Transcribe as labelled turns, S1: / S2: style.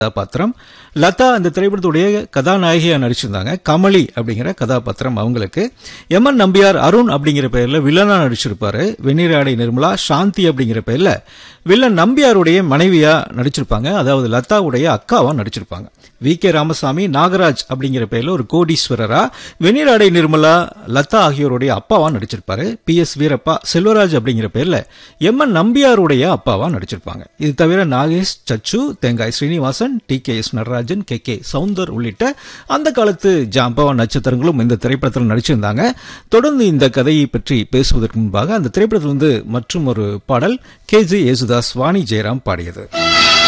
S1: கதாபாத்திரம் லதா அந்த திரைப்படத்துடைய கதாநாயகியா நடிச்சிருந்தாங்க கமலி அப்படிங்கிற கதாபாத்திரம் அவங்களுக்கு எம் என் நம்பியார் அருண் அப்படிங்கிற பெயர்ல வில்லனா நடிச்சிருப்பாரு வெந்நீராடை நிர்மலா சாந்தி அப்படிங்கிற பெயர்ல வில்லன் நம்பியாருடைய மனைவியா நடிச்சிருப்பாங்க அதாவது லதாவுடைய அக்காவா நடிச்சிருப்பாங்க வி கே ராமசாமி நாகராஜ் அப்படிங்கிற பெயர்ல ஒரு கோடீஸ்வரரா வெந்நீராடை நிர்மலா லதா ஆகியோருடைய அப்பாவா நடிச்சிருப்பாரு பி எஸ் வீரப்பா செல்வராஜ் அப்படிங்கிற பேர்ல எம் என் நம்பியாருடைய அப்பாவா நடிச்சிருப்பாங்க இது தவிர Nagesh Sachu Thengai Srinivasan T K S Natarajan K K Soundar உள்ளிட்ட அந்த காலத்து ஜாம்பவா நட்சத்திரங்களும் இந்த திரைப்படத்தில் நடிச்சிருந்தாங்க தொடர்ந்து இந்த கதையை பற்றி பேசுவதற்கு முன்பாக அந்த திரைப்படத்திலிருந்து மற்றும் ஒரு பாடல் கே ஜி யேசுதாஸ் வாணி ஜெயராம் பாடியது